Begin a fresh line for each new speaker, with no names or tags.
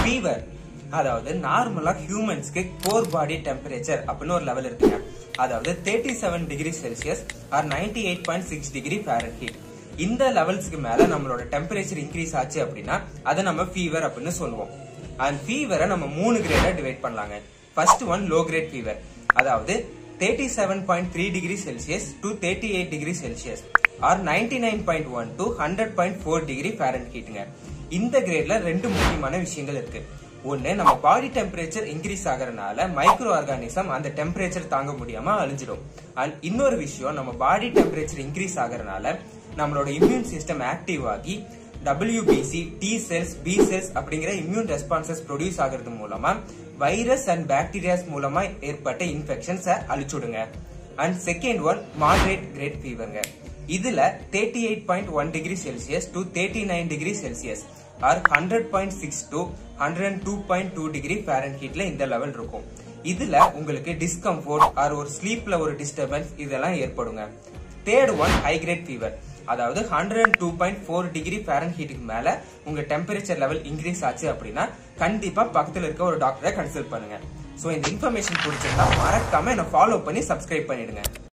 fever அதாவது நார்மலா ஹியூமன்ஸ்க்கு core body temperature அப்படின்னு ஒரு லெவல் இருக்குங்க அதாவது thirty seven degree Celsius or ninety eight point six degree Fahrenheit இந்த லெவல்ஸ்க்கு மேல நம்மளோட டெம்பரேச்சர் இன்க்ரீஸ் ஆச்சு அப்படின்னா அதை நம்ம ஃபீவர் அப்படின்னு சொல்லுவோம் அண்ட் ஃபீவரை நம்ம மூணு கிரேடா டிவைட் பண்ணலாங்க first one low grade fever அதாவது thirty seven point three degree Celsius to thirty eight degree Celsius or ninety nine point one to hundred point four degree ஃபேரன் ஹீட்டுங்க இந்த கிரேட்ல ரெண்டு முக்கியமான விஷயங்கள் இருக்கு ஒன்னு நம்ம பாடி டெம்பரேச்சர் இன்க்ரீஸ் ஆகறதுனால மைக்ரோ ஆர்கானிசம் அந்த டெம்பரேச்சர் தாங்க முடியாம அழிஞ்சிடும் அண்ட் இன்னொரு விஷயம் நம்ம பாடி டெம்பரேச்சர் இன்க்ரீஸ் ஆகறதுனால நம்மளோட இம்யூன் சிஸ்டம் ஆக்டிவ் ஆகி WBC T cells B cells அப்படிங்கிற இம்யூன் ரெஸ்பான்சஸ் ப்ரொடியூஸ் ஆகிறது மூலமா வைரஸ் அண்ட் பாக்டீரியாஸ் மூலமா ஏற்பட்ட இன்ஃபெக்ஷன்ஸை அழிச்சுடுங்க and second one moderate grade ஃபீவருங்க இதுல thirty eight point one degree Celsius to thirty nine degree Celsius or hundred point six to hundred two point two degree ஃபேரன் ஹீட்ல இந்த லெவல் இருக்கும் இதுல உங்களுக்கு டிஸ்கம்ஃபோர்ட் ஆர் ஒரு ஸ்லீப்ல ஒரு டிஸ்டர்பன்ஸ் இதெல்லாம் ஏற்படுங்க third one high grade fever அதாவது hundred two point four degree ஃபேரன் ஹீட்டுக்கு மேல உங்க டெம்பரேச்சர் லெவல் இன்க்ரீஸ் ஆச்சு அப்படின்னா கண்டிப்பா பக்கத்துல இருக்க ஒரு டாக்டரை கன்சல்ட் பண்ணுங்க சோ இந்த இன்ஃபர்மேஷன் பிடிச்சிருந்தா மறக்காம என்ன ஃபாலோ பண்ணி சப்ஸ்கிரைப் பண்ணிடுங்க